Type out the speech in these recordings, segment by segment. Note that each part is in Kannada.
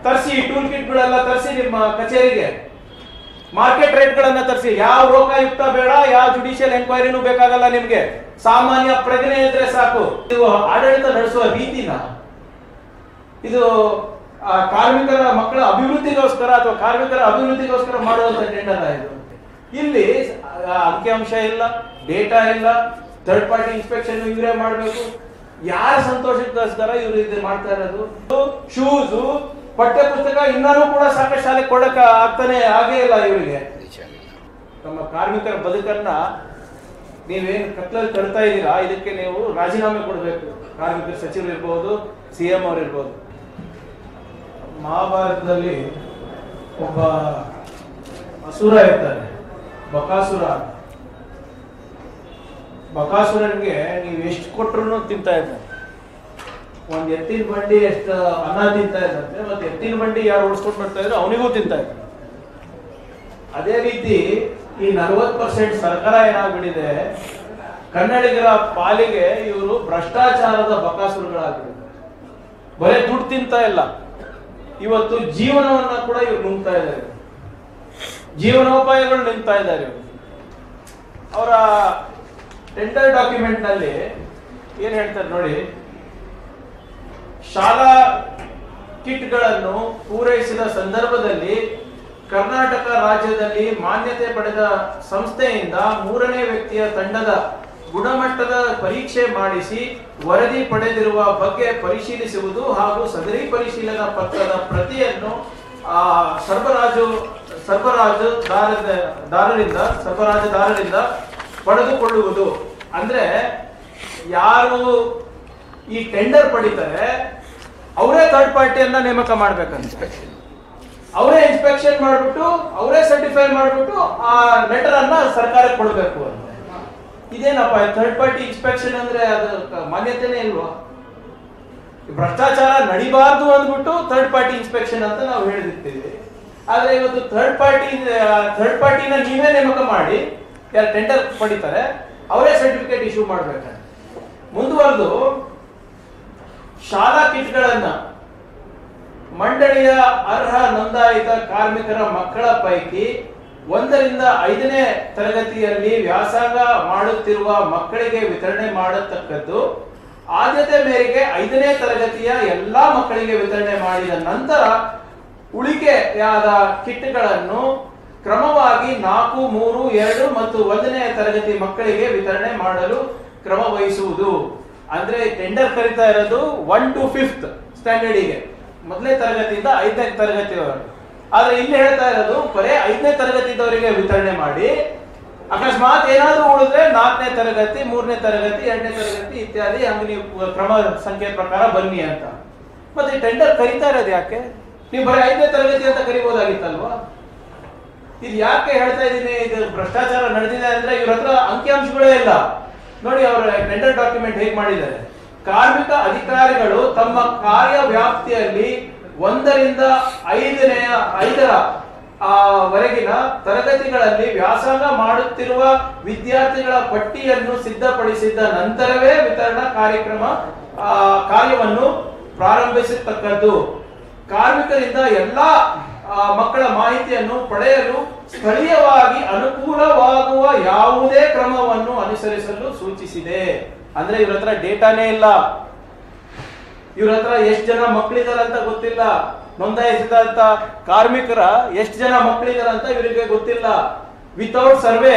ತರಿಸಿ ಟೂಲ್ ಕಿಟ್ಗಳೆಲ್ಲ ತರಿಸಿ ನಿಮ್ಮ ಕಚೇರಿಗೆ ಮಾರ್ಕೆಟ್ ರೇಟ್ಗಳನ್ನ ತರಿಸಿ ಯಾವ ಲೋಕಾಯುಕ್ತ ಬೇಡ ಯಾವ ಜುಡಿಷಿಯಲ್ ಎಂಕ್ವೈರಿನೂ ಬೇಕಾಗಲ್ಲ ನಿಮ್ಗೆ ಸಾಮಾನ್ಯ ಪ್ರಜ್ಞೆ ಇದ್ರೆ ಸಾಕು ಇದು ಆಡಳಿತ ನಡೆಸುವ ರೀತಿನ ಇದು ಆ, ಕಾರ್ಮಿಕರ ಮಕ್ಕಳ ಅಭಿವೃದ್ಧಿಗೋಸ್ಕರ ಅಥವಾ ಕಾರ್ಮಿಕರ ಅಭಿವೃದ್ಧಿಗೋಸ್ಕರ ಮಾಡುವಂತ ಟೆಂಡರ್ ಇದು ಇಲ್ಲಿ ಆ, ಅಂಕಿಅಂಶ ಇಲ್ಲ ಡೇಟಾ ಇಲ್ಲ ಥರ್ಡ್ ಪಾರ್ಟಿ ಇನ್ಸ್ಪೆಕ್ಷನ್ ಇವರೇ ಮಾಡಬೇಕು ಯಾರ ಸಂತೋಷಕ್ಕೋಸ್ಕರ ಇವರು ಇದು ಮಾಡ್ತಾ ಇರೋದು ಶೂಸು ಪಠ್ಯ ಪುಸ್ತಕ ಇನ್ನೂ ಕೂಡ ಸಾಕಷ್ಟು ಶಾಲೆ ಕೊಡಕ ಆಗ್ತಾನೆ ಆಗೇ ಇಲ್ಲ ಇವರಿಗೆ ನಮ್ಮ ಕಾರ್ಮಿಕರ ಬದುಕನ್ನ ನೀವೇನು ಕತ್ಲಲ್ಲಿ ಕಟ್ತಾ ಇದ್ದೀರಾ ಇದಕ್ಕೆ ನೀವು ರಾಜೀನಾಮೆ ಕೊಡಬೇಕು ಕಾರ್ಮಿಕರ ಸಚಿವರು ಇರ್ಬೋದು ಸಿ ಎಂ ಅವ್ರು ಇರ್ಬೋದು ಮಹಾಭಾರತದಲ್ಲಿ ಒಬ್ಬ ಅಸುರ ಇರ್ತಾನೆ ಬಕಾಸುರ ಬಕಾಸುರನಿಗೆ ನೀವು ಎಷ್ಟು ಕೊಟ್ರು ತಿಂತಾ ಇದ್ದಾನೆ ಒಂದ್ ಎತ್ತಿನ ಬಂಡಿ ಎಷ್ಟು ಅನ್ನ ತಿಂತಾ ಇದ್ದಂತೆ ಮತ್ತೆ ಎತ್ತಿನ ಬಂಡಿ ಯಾರು ಓಡಿಸ್ಕೊಂಡು ಬರ್ತಾ ಇದ್ರು ಅವನಿಗೂ ತಿಂತಾ ಇದ್ದ ಅದೇ ರೀತಿ ಈ ನಲವತ್ ಪರ್ಸೆಂಟ್ ಸರ್ಕಾರ ಏನಾಗ್ಬಿಟ್ಟಿದೆ ಕನ್ನಡಿಗರ ಪಾಲಿಗೆ ಇವರು ಭ್ರಷ್ಟಾಚಾರದ ಬಕಾಸುರಗಳಾಗ್ಬಿಟ್ಟಿದೆ ಬರೀ ದುಡ್ಡು ತಿಂತಾ ಇಲ್ಲ ಇವತ್ತು ಜೀವನವನ್ನ ಕೂಡ ಇವ್ರು ನುಂಗ್ತಾ ಇದ್ದಾರೆ ಜೀವನೋಪಾಯಗಳು ನಿಂತಾ ಇದ್ದಾರೆ ಇವ್ರು ಅವರ ಟೆಂಡರ್ ಡಾಕ್ಯುಮೆಂಟ್ ನಲ್ಲಿ ಏನ್ ಹೇಳ್ತಾರೆ ನೋಡಿ ಶಾಲಾ ಕಿಟ್ಗಳನ್ನು ಪೂರೈಸಿದ ಸಂದರ್ಭದಲ್ಲಿ ಕರ್ನಾಟಕ ರಾಜ್ಯದಲ್ಲಿ ಮಾನ್ಯತೆ ಪಡೆದ ಸಂಸ್ಥೆಯಿಂದ ಮೂರನೇ ವ್ಯಕ್ತಿಯ ತಂಡದ ಗುಣಮಟ್ಟದ ಪರೀಕ್ಷೆ ಮಾಡಿಸಿ ವರದಿ ಪಡೆದಿರುವ ಬಗ್ಗೆ ಪರಿಶೀಲಿಸುವುದು ಹಾಗೂ ಸದರಿ ಪರಿಶೀಲನಾ ಪತ್ರದ ಪ್ರತಿಯನ್ನು ಆ, ಸರಬರಾಜು ಸರಬರಾಜುದಾರದ ದಾರರಿಂದ ಸರಬರಾಜುದಾರರಿಂದ ಪಡೆದುಕೊಳ್ಳುವುದು ಅಂದ್ರೆ ಯಾರು ಈ ಟೆಂಡರ್ ಪಡಿತಾರೆ ಅವರೇ ಥರ್ಡ್ ಪಾರ್ಟಿಯನ್ನ ನೇಮಕ ಮಾಡ್ಬೇಕಂತೆ ಅವರೇ ಇನ್ಸ್ಪೆಕ್ಷನ್ ಮಾಡ್ಬಿಟ್ಟು ಅವರೇ ಸರ್ಟಿಫೈ ಮಾಡ್ಬಿಟ್ಟು ಆ ಲೆಟರ್ ಅನ್ನ ಸರ್ಕಾರಕ್ಕೆ ಕೊಡಬೇಕು ಅಂತ ಇದೇನಪ್ಪ ಥರ್ಡ್ ಪಾರ್ಟಿ ಇನ್ಸ್ಪೆಕ್ಷನ್ ಅಂದ್ರೆ ಅದು ಕ- ಮಾನ್ಯತೆನೇ ಇಲ್ವಾ ಭ್ರಷ್ಟಾಚಾರ ನಡಿಬಾರ್ದು ಅಂದ್ಬಿಟ್ಟು ಥರ್ಡ್ ಪಾರ್ಟಿ ಇನ್ಸ್ಪೆಕ್ಷನ್ ಅಂತ ನಾವು ಹೇಳಿರ್ತೀವಿ ಆದ್ರೆ ಇವತ್ತು ಥರ್ಡ್ ಪಾರ್ಟಿ ಥರ್ಡ್ ಪಾರ್ಟಿನ ನೀವೇ ನೇಮಕ ಮಾಡಿ ಯಾರು ಟೆಂಡರ್ ಪಡಿತಾರೆ ಅವರೇ ಸರ್ಟಿಫಿಕೇಟ್ ಇಶ್ಯೂ ಮಾಡ್ಬೇಕಂತೆ ಮುಂದುವರೆದು ಶಾಲಾ ಕಿಟ್ಗಳನ್ನ ಮಂಡಳಿಯ ಅರ್ಹ ನೋಂದಾಯಿತ ಕಾರ್ಮಿಕರ ಮಕ್ಕಳ ಪೈಕಿ ಒಂದರಿಂದ ಐದನೇ ತರಗತಿಯಲ್ಲಿ ವ್ಯಾಸಂಗ ಮಾಡುತ್ತಿರುವ ಮಕ್ಕಳಿಗೆ ವಿತರಣೆ ಮಾಡತಕ್ಕದ್ದು ಆದ್ಯತೆ ಮೇರೆಗೆ ಐದನೇ ತರಗತಿಯ ಎಲ್ಲಾ ಮಕ್ಕಳಿಗೆ ವಿತರಣೆ ಮಾಡಿದ ನಂತರ ಉಳಿಕೆಯಾದ ಕಿಟ್ಗಳನ್ನು ಕ್ರಮವಾಗಿ ನಾಲ್ಕು ಮೂರು ಎರಡು ಮತ್ತು ಒಂದನೇ ತರಗತಿ ಮಕ್ಕಳಿಗೆ ವಿತರಣೆ ಮಾಡಲು ಕ್ರಮ ವಹಿಸುವುದು ಅಂದ್ರೆ ಟೆಂಡರ್ ಕರಿತಾ ಇರೋದು ಒನ್ ಟು ಫಿಫ್ತ್ ಸ್ಟ್ಯಾಂಡರ್ಡಿಗೆ ಮೊದಲನೇ ತರಗತಿಯಿಂದ ಐದನೇ ತರಗತಿಯವರೆಗೆ ಆದ್ರೆ ಇಲ್ಲಿ ಹೇಳ್ತಾ ಇರೋದು ಬರೇ ಐದನೇ ತರಗತಿದವರಿಗೆ ವಿತರಣೆ ಮಾಡಿ ಅಕಸ್ಮಾತ್ ಏನಾದ್ರೂ ಉಳಿದ್ರೆ ನಾಲ್ಕನೇ ತರಗತಿ ಮೂರನೇ ತರಗತಿ ಎರಡನೇ ತರಗತಿ ಇತ್ಯಾದಿ ಹಂಗೆ ನೀವು ಕ್ರಮ ಸಂಖ್ಯೆ ಪ್ರಕಾರ ಬನ್ನಿ ಅಂತ ಮತ್ತೆ ಟೆಂಡರ್ ಕರಿತಾ ಇರೋದು ಯಾಕೆ ನೀವು ಬರೀ ಐದನೇ ತರಗತಿ ಅಂತ ಕರಿಬಹುದಾಗಿತ್ತಲ್ವಾ ಇದು ಯಾಕೆ ಹೇಳ್ತಾ ಇದ್ದೀನಿ ಇದು ಭ್ರಷ್ಟಾಚಾರ ನಡೆದಿದೆ ಅಂದ್ರೆ ಇವ್ರ ಹತ್ರ ಅಂಕಿಅಂಶಗಳೇ ಇಲ್ಲ ನೋಡಿ ಅವರ ಟೆಂಡರ್ ಡಾಕ್ಯುಮೆಂಟ್ ಹೇಗೆ ಮಾಡಿದ್ದಾರೆ ಕಾರ್ಮಿಕ ಅಧಿಕಾರಿಗಳು ತಮ್ಮ ಕಾರ್ಯ ವ್ಯಾಪ್ತಿಯಲ್ಲಿ ಒಂದರಿಂದ ಐದನೆಯ ಐದರ ಆ, ವರೆಗಿನ ತರಗತಿಗಳಲ್ಲಿ ವ್ಯಾಸಂಗ ಮಾಡುತ್ತಿರುವ ವಿದ್ಯಾರ್ಥಿಗಳ ಪಟ್ಟಿಯನ್ನು ಸಿದ್ಧಪಡಿಸಿದ ನಂತರವೇ ವಿತರಣಾ ಕಾರ್ಯಕ್ರಮ ಆ, ಕಾರ್ಯವನ್ನು ಪ್ರಾರಂಭಿಸತಕ್ಕದ್ದು ಕಾರ್ಮಿಕರಿಂದ ಎಲ್ಲಾ ಆ, ಮಕ್ಕಳ ಮಾಹಿತಿಯನ್ನು ಪಡೆಯಲು ಸ್ಥಳೀಯವಾಗಿ ಅನುಕೂಲವಾಗುವ ಯಾವುದೇ ಕ್ರಮವನ್ನು ಅನುಸರಿಸಲು ಸೂಚಿಸಿದೆ ಅಂದ್ರೆ ಇವ್ರ ಹತ್ರ ಡೇಟಾನೇ ಇಲ್ಲ ಇವ್ರ ಹತ್ರ ಎಷ್ಟು ಜನ ಮಕ್ಕಳಿದಾರೆ ಅಂತ ಗೊತ್ತಿಲ್ಲ ನೋಂದಾಯಿಸಿದಂತ ಕಾರ್ಮಿಕರ ಎಷ್ಟು ಜನ ಮಕ್ಕಳಿದಾರೆ ಅಂತ ಇವರಿಗೆ ಗೊತ್ತಿಲ್ಲ without survey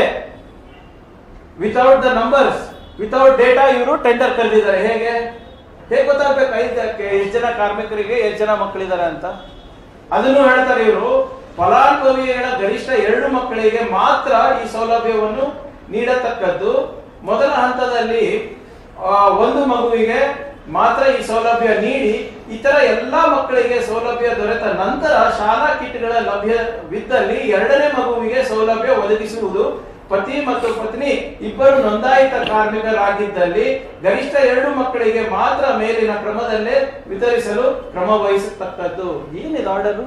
without the numbers without data ಇವರು ಟೆಂಡರ್ ಕರೆದಿದ್ದಾರೆ ಹೇಗೆ ಹೇಗೆ ಗೊತ್ತಾಗ್ಬೇಕು ಐದಕ್ಕೆ ಎಷ್ಟು ಜನ ಕಾರ್ಮಿಕರಿಗೆ ಎಷ್ಟು ಜನ ಮಕ್ಕಳಿದ್ದಾರೆ ಅಂತ ಅದನ್ನು ಹೇಳ್ತಾರೆ ಇವರು ಫಲಾನುಭವಿಗಳ ಗರಿಷ್ಠ ಎರಡು ಮಕ್ಕಳಿಗೆ ಮಾತ್ರ ಈ ಸೌಲಭ್ಯವನ್ನು ನೀಡತಕ್ಕದ್ದು ಮೊದಲ ಹಂತದಲ್ಲಿ ಆ, ಒಂದು ಮಗುವಿಗೆ ಮಾತ್ರ ಈ ಸೌಲಭ್ಯ ನೀಡಿ ಇತರ ಎಲ್ಲಾ ಮಕ್ಕಳಿಗೆ ಸೌಲಭ್ಯ ದೊರೆತ ನಂತರ ಶಾಲಾ ಕಿಟ್ಗಳ ಲಭ್ಯವಿದ್ದಲ್ಲಿ ಎರಡನೇ ಮಗುವಿಗೆ ಸೌಲಭ್ಯ ಒದಗಿಸುವುದು ಪತಿ ಮತ್ತು ಪತ್ನಿ ಇಬ್ಬರು ನೋಂದಾಯಿತ ಕಾರ್ಮಿಕರಾಗಿದ್ದಲ್ಲಿ ಗರಿಷ್ಠ ಎರಡು ಮಕ್ಕಳಿಗೆ ಮಾತ್ರ ಮೇಲಿನ ಕ್ರಮದಲ್ಲೇ ವಿತರಿಸಲು ಕ್ರಮ ವಹಿಸತಕ್ಕದ್ದು ಏನಿದೆ ಆರ್ಡರ್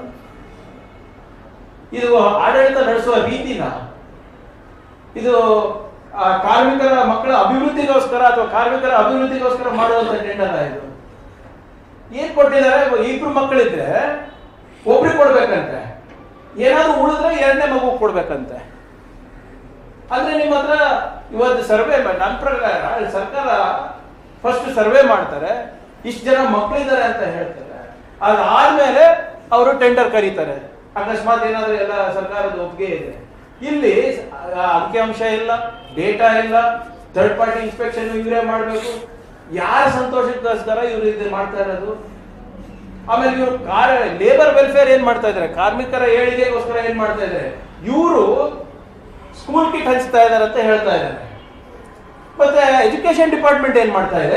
ಇದು ಆಡಳಿತ ನಡೆಸುವ ರೀತಿನ ಇದು ಆ, ಕಾರ್ಮಿಕರ ಮಕ್ಕಳ ಅಭಿವೃದ್ಧಿಗೋಸ್ಕರ ಅಥವಾ ಕಾರ್ಮಿಕರ ಅಭಿವೃದ್ಧಿಗೋಸ್ಕರ ಮಾಡುವಂತ ಟೆಂಡರ್ ಇದು ಏನ್ ಕೊಟ್ಟಿದ್ದಾರೆ ಇಬ್ರು ಮಕ್ಕಳಿದ್ರೆ ಎಲ್ರಿಗೂ ಕೊಡ್ಬೇಕಂತೆ ಏನಾದ್ರು ಉಳಿದ್ರೆ ಎರಡನೇ ಮಗು ಕೊಡ್ಬೇಕಂತೆ ಅಂದ್ರೆ ನಿಮ್ಮ ಹತ್ರ ಇವತ್ತು ಸರ್ವೆ ನನ್ನ ಪ್ರಕಾರ ಸರ್ಕಾರ ಫಸ್ಟ್ ಸರ್ವೆ ಮಾಡ್ತಾರೆ ಇಷ್ಟು ಜನ ಮಕ್ಕಳಿದ್ದಾರೆ ಅಂತ ಹೇಳ್ತಾರೆ ಅದಾದ್ಮೇಲೆ ಅವರು ಟೆಂಡರ್ ಕರೀತಾರೆ ಅಕಸ್ಮಾತ್ ಏನಾದ್ರು ಎಲ್ಲ ಸರ್ಕಾರದ ಒಪ್ಪಿಗೆ ಇದೆ ಇಲ್ಲಿ ಆ, ಅಂಕಿಅಂಶ ಇಲ್ಲ ಡೇಟಾ ಇಲ್ಲ ಥರ್ಡ್ ಪಾರ್ಟಿ ಇನ್ಸ್ಪೆಕ್ಷನ್ ಇವರೇ ಮಾಡಬೇಕು ಯಾರ ಸಂತೋಷಕ್ಕೋಸ್ಕರ ಇವರು ಇದು ಮಾಡ್ತಾ ಇರೋದು ಆಮೇಲೆ ಇವರು ಕಾರ ಲೇಬರ್ ವೆಲ್ಫೇರ್ ಏನ್ ಮಾಡ್ತಾ ಇದ್ದಾರೆ ಕಾರ್ಮಿಕರ ಏಳಿಗೆಗೋಸ್ಕರ ಏನ್ ಮಾಡ್ತಾ ಇದ್ದಾರೆ ಇವರು ಸ್ಕೂಲ್ ಕಿಟ್ ಹಂಚ್ತಾ ಇದ್ದಾರೆ ಅಂತ ಹೇಳ್ತಾ ಇದ್ದಾರೆ ಮತ್ತೆ ಎಜುಕೇಶನ್ ಡಿಪಾರ್ಟ್ಮೆಂಟ್ ಏನ್ ಮಾಡ್ತಾ ಇದೆ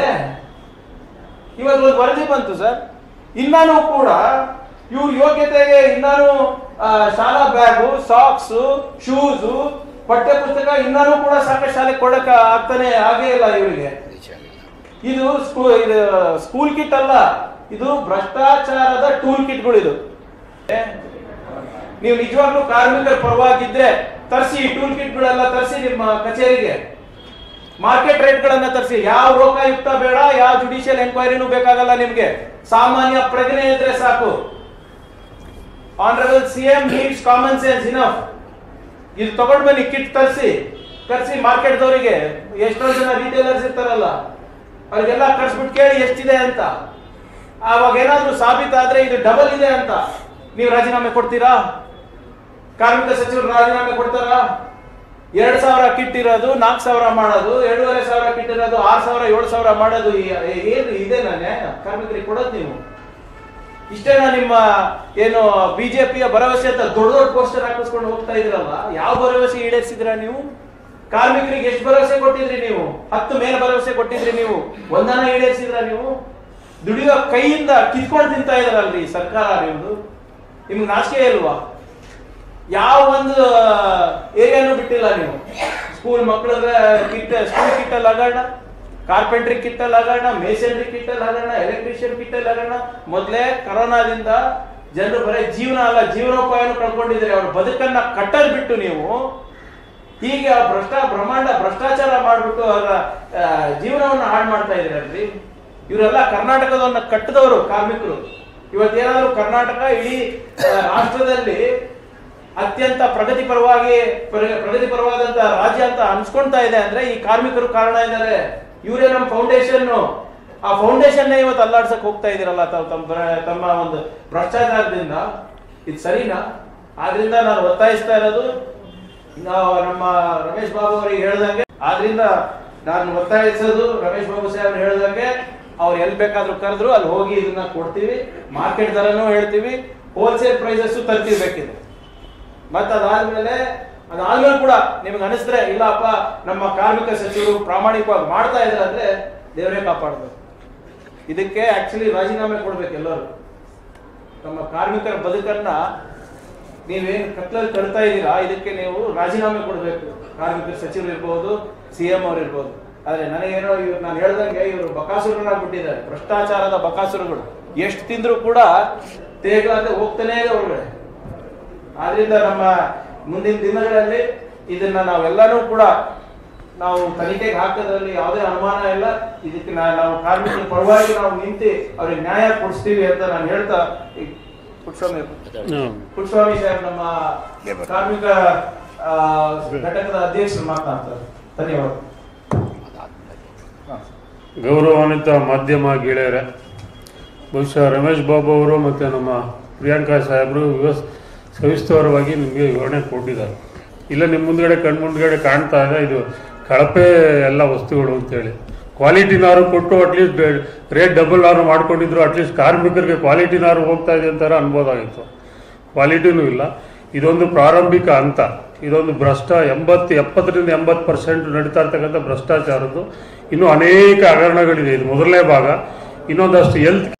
ಇವತ್ತು ಒಂದು ವರದಿ ಬಂತು ಸರ್ ಇನ್ನಾನು ಕೂಡ ಇವ್ರ ಯೋಗ್ಯತೆಗೆ ಇನ್ನಾನು ಆ, ಶಾಲಾ ಬ್ಯಾಗು ಸಾಕ್ಸ್ ಶೂಸು ಪಠ್ಯ ಪುಸ್ತಕ ಇನ್ನಾನು ಕೂಡ ಸಾಕಷ್ಟು ಶಾಲೆ ಕೊಡಕ ಆಗ್ತಾನೆ ಆಗೇ ಇಲ್ಲ ಇವರಿಗೆ ಇದು ಸ್ಕೂಲ್ ಇದು ಸ್ಕೂಲ್ ಕಿಟ್ ಅಲ್ಲ ಇದು ಭ್ರಷ್ಟಾಚಾರದ ಟೂಲ್ ಕಿಟ್ಗಳು ಇದು ಏ? ನೀವು ನಿಜವಾಗ್ಲೂ ಕಾರ್ಮಿಕರ ಪರವಾಗಿದ್ರೆ ತರಿಸಿ ಟೂಲ್ ಕಿಟ್ಗಳೆಲ್ಲ ತರಿಸಿ ನಿಮ್ಮ ಕಚೇರಿಗೆ ಮಾರ್ಕೆಟ್ ರೇಟ್ಗಳನ್ನ ತರಿಸಿ ಯಾವ ಲೋಕಾಯುಕ್ತ ಬೇಡ ಯಾವ ಜುಡಿಷಿಯಲ್ ಎಂಕ್ವೈರಿನೂ ಬೇಕಾಗಲ್ಲ ನಿಮ್ಗೆ ಸಾಮಾನ್ಯ ಪ್ರಜ್ಞೆ ಇದ್ರೆ ಸಾಕು honourable CM needs common sense enough ಇದು ತಗೊಂಡ್ ಬನ್ನಿ ಕಿಟ್ ತರಿಸಿ ಕರ್ಸಿ ಮಾರ್ಕೆಟ್ದವರಿಗೆ ಎಷ್ಟೋ ಜನ ರಿಟೇಲರ್ಸ್ ಇರ್ತಾರಲ್ಲ ಅವ್ರಿಗೆಲ್ಲ ಕರ್ಸ್ಬಿಟ್ಟು ಕೇಳಿ ಎಷ್ಟಿದೆ ಅಂತ ಆವಾಗ ಏನಾದ್ರೂ ಸಾಬೀತಾದ್ರೆ ಇದು ಡಬಲ್ ಇದೆ ಅಂತ ನೀವು ರಾಜೀನಾಮೆ ಕೊಡ್ತೀರಾ ಕಾರ್ಮಿಕ ಸಚಿವರು ರಾಜೀನಾಮೆ ಕೊಡ್ತಾರಾ ಎರಡ್ ಸಾವಿರ ಕಿಟ್ ಇರೋದು ನಾಲ್ಕು ಸಾವಿರ ಮಾಡೋದು ಎರಡೂವರೆ ಸಾವಿರ ಕಿಟ್ ಇರೋದು ಆರು ಸಾವಿರ ಏಳು ಸಾವಿರ ಮಾಡೋದು ಈ- ಏನು ಇದೇನಾ ನ್ಯಾಯ ಕಾರ್ಮಿಕರಿಗೆ ಕೊಡೋದು ನೀವು ಇಷ್ಟೇನಾ ನಿಮ್ಮ ಏನು ಬಿಜೆಪಿಯ ಭರವಸೆ ಅಂತ ದೊಡ್ಡ ದೊಡ್ಡ ಪೋಸ್ಟರ್ ಹಾಕಿಸ್ಕೊಂಡು ಹೋಗ್ತಾ ಇದ್ರಲ್ಲ ಯಾವ ಭರವಸೆ ಈಡೇರಿಸಿದ್ರ ನೀವು ಕಾರ್ಮಿಕರಿಗೆ ಎಷ್ಟು ಭರವಸೆ ಕೊಟ್ಟಿದ್ರಿ ನೀವು ಹತ್ತು ಮೇಲೆ ಭರವಸೆ ಕೊಟ್ಟಿದ್ರಿ ನೀವು ಒಂದನ ಈಡೇರಿಸಿದ್ರ ನೀವು ದುಡಿಯೋ ಕೈಯಿಂದ ಕಿತ್ಕೊಂಡು ತಿಂತಾ ಇದ್ರಲ್ರಿ ಸರ್ಕಾರ ನಿಮ್ದು ನಿಮ್ಗೆ ನಾಚಿಕೆ ಇಲ್ವಾ ಯಾವ ಒಂದು ಏರಿಯಾನು ಬಿಟ್ಟಿಲ್ಲ ನೀವು ಸ್ಕೂಲ್ ಮಕ್ಕಳಿಗೆ ಕಿಟ್ ಸ್ಕೂಲ್ ಕಿಟ್ ಅಲ್ಲಿ ಆಗೋಣ ಕಾರ್ಪೆಂಟ್ರಿ ಕಿಟ್ ಅಲ್ಲಿ ಆಗೋಣ ಮೇಸನ್ರಿ ಕಿಟ್ ಅಲ್ಲಿ ಆಗೋಣ ಎಲೆಕ್ಟ್ರಿಷಿಯನ್ ಕಿಟ್ ಅಲ್ಲಿ ಆಗೋಣ ಮೊದಲೇ ಕರೋನಾದಿಂದ ಜನರು ಬರೀ ಜೀವನ ಅಲ್ಲ ಜೀವನೋಪಾಯನು ಕಳ್ಕೊಂಡಿದ್ದಾರೆ ಅವ್ರ ಬದುಕನ್ನ ಕಟ್ಟದ್ ಬಿಟ್ಟು ನೀವು ಹೀಗೆ ಆ ಭ್ರಷ್ಟ ಬ್ರಹ್ಮಾಂಡ ಭ್ರಷ್ಟಾಚಾರ ಮಾಡ್ಬಿಟ್ಟು ಅವರ ಆ, ಜೀವನವನ್ನ ಹಾಳು ಮಾಡ್ತಾ ಇದ್ರಲ್ರಿ ಇವರೆಲ್ಲ ಕರ್ನಾಟಕದವನ್ನ ಕಟ್ಟದವರು ಕಾರ್ಮಿಕರು ಇವತ್ತೇನಾದ್ರೂ ಕರ್ನಾಟಕ ಇಡೀ ಆ, ರಾಷ್ಟ್ರದಲ್ಲಿ ಅತ್ಯಂತ ಪ್ರಗತಿಪರವಾಗಿ ಪ್ರ- ಪ್ರಗತಿಪರವಾದಂತ ರಾಜ್ಯ ಅಂತ ಅನ್ಸ್ಕೊಂತಾ ಇದೆ ಅಂದ್ರೆ ಈ ಕಾರ್ಮಿಕರು ಕಾರಣ ಇದ್ದಾರೆ ಇವರೇ ನಮ್ಮ ಫೌಂಡೇಶನ್ ಆ ಫೌಂಡೇಶನ್ ಇವತ್ತು ಅಲ್ಲಾಡ್ಸಕ್ ಹೋಗ್ತಾ ಇದೀರಲ್ಲ ತಾವು ತಮ್ಮ ಬ್ರ- ತಮ್ಮ ಒಂದು ಭ್ರಷ್ಟಾಚಾರದಿಂದ ಇದು ಸರಿನಾ ಆದ್ರಿಂದ ನಾನು ಒತ್ತಾಯಿಸ್ತಾ ಇರೋದು ನಾವು ನಮ್ಮ ರಮೇಶ್ ಬಾಬು ಅವರಿಗೆ ಹೇಳ್ದಂಗೆ ಆದ್ರಿಂದ ನಾನು ಒತ್ತಾಯಿಸೋದು ರಮೇಶ್ ಬಾಬು ಸಾಹೇಬ್ ಹೇಳ್ದಂಗೆ ಅವ್ರು ಎಲ್ಲಿ ಬೇಕಾದ್ರೂ ಕರೆದ್ರು ಅಲ್ಲಿ ಹೋಗಿ ಇದನ್ನ ಕೊಡ್ತೀವಿ ಮಾರ್ಕೆಟ್ ದರನೂ ಹೇಳ್ತೀವಿ ಹೋಲ್ಸೇಲ್ ಪ್ರೈಸಸ್ ತರ್ತೀವಿ ಬೇಕಿದೆ ಮತ್ತೆ ಅದಾದ್ಮೇಲೆ ಅದಾದ್ಮೇಲೆ ಕೂಡ ನಿಮ್ಗೆ ಅನಿಸಿದ್ರೆ ಇಲ್ಲಪ್ಪ ನಮ್ಮ ಕಾರ್ಮಿಕ ಸಚಿವರು ಪ್ರಾಮಾಣಿಕವಾಗಿ ಮಾಡ್ತಾ ಇದ್ರೆ ಅಂದ್ರೆ ದೇವರೇ ಕಾಪಾಡಬೇಕು ಇದಕ್ಕೆ ಆಕ್ಚುಲಿ ರಾಜೀನಾಮೆ ಕೊಡ್ಬೇಕು ಎಲ್ಲರೂ ನಮ್ಮ ಕಾರ್ಮಿಕರ ಬದುಕನ್ನ ನೀವೇನು ಕತ್ಲಲ್ಲಿ ಕಟ್ತಾ ಇದ್ದೀರಾ ಇದಕ್ಕೆ ನೀವು ರಾಜೀನಾಮೆ ಕೊಡಬೇಕು ಕಾರ್ಮಿಕರ ಸಚಿವರು ಇರ್ಬೋದು ಸಿ ಎಂ ಅವ್ರು ಇರ್ಬೋದು ಆದ್ರೆ ನನಗೇನೋ ಇವ್ರು ನಾನು ಹೇಳ್ದಂಗೆ ಇವರು ಬಕಾಸುರನಾಗ್ಬಿಟ್ಟಿದ್ದಾರೆ ಭ್ರಷ್ಟಾಚಾರದ ಬಕಾಸುರಗಳು ಎಷ್ಟು ತಿಂದ್ರು ಕೂಡ ತೇಗಲಾದೆ ಹೋಗ್ತಾನೇ ಇದೆ ಒಳಗಡೆ ಆದ್ರಿಂದ ನಮ್ಮ ಮುಂದಿನ ದಿನಗಳಲ್ಲಿ ಇದನ್ನ ನಾವೆಲ್ಲರೂ ಕೂಡ ನಾವು ತನಿಖೆಗೆ ಹಾಕೋದ್ರಲ್ಲಿ ಯಾವುದೇ ಅನುಮಾನ ಇಲ್ಲ ಇದಕ್ಕೆ ನಾ- ನಾವು ಕಾರ್ಮಿಕರ ಪರವಾಗಿ ನಾವು ನಿಂತು ಅವ್ರಿಗೆ ನ್ಯಾಯ ಕೊಡಿಸ್ತೀವಿ ಅಂತ ನಾನು ಹೇಳ್ತಾ ಈ ಪುಟ್ಸ್ವಾಮಿ ಪುಟ್ಸ್ವಾಮಿ ಸಾಹೇಬ್ ನಮ್ಮ ಕಾರ್ಮಿಕ ಆ, ಘಟಕದ ಅಧ್ಯಕ್ಷರು ಮಾತನಾಡ್ತಾರೆ ಧನ್ಯವಾದ ಗೌರವಾನ್ವಿತ ಮಾಧ್ಯಮ ಗೆಳೆಯರೇ ಬಹುಶಃ ರಮೇಶ್ ಬಾಬು ಅವರು ಮತ್ತು ನಮ್ಮ ಪ್ರಿಯಾಂಕಾ ಸಾಹೇಬರು ವ್ಯವಸ್ ಸವಿಸ್ತರವಾಗಿ ನಿಮಗೆ ವಿವರಣೆ ಕೊಟ್ಟಿದ್ದಾರೆ ಇಲ್ಲ ನಿಮ್ಮ ಮುಂದ್ಗಡೆ ಕಣ್ಣು ಮುಂದ್ಗಡೆ ಕಾಣ್ತಾ ಇದೆ ಇದು ಕಳಪೆ ಎಲ್ಲ ವಸ್ತುಗಳು ಅಂತೇಳಿ ಕ್ವಾಲಿಟಿನಾರು ಕೊಟ್ಟು ಅಟ್ಲೀಸ್ಟ್ ರೇಟ್ ಡಬಲ್ ಆರು ಮಾಡ್ಕೊಂಡಿದ್ರು ಅಟ್ಲೀಸ್ಟ್ ಕಾರ್ಮಿಕರಿಗೆ ಕ್ವಾಲಿಟಿನಾರು ಹೋಗ್ತಾ ಇದೆ ಅಂತಾರ ಅನ್ಬೋದಾಗಿತ್ತು ಕ್ವಾಲಿಟಿನೂ ಇಲ್ಲ ಇದೊಂದು ಪ್ರಾರಂಭಿಕ ಹಂತ ಇದೊಂದು ಭ್ರಷ್ಟ ಎಂಬತ್ತು ಎಪ್ಪತ್ತರಿಂದ ಎಂಬತ್ತು ಪರ್ಸೆಂಟ್ ನಡೀತಾ ಇರ್ತಕ್ಕಂಥ ಭ್ರಷ್ಟಾಚಾರದ್ದು ಇನ್ನೂ ಅನೇಕ ಹಗರಣಗಳಿದೆ ಇದು ಮೊದಲನೇ ಭಾಗ ಇನ್ನೊಂದಷ್ಟು ಹೆಲ್ತ್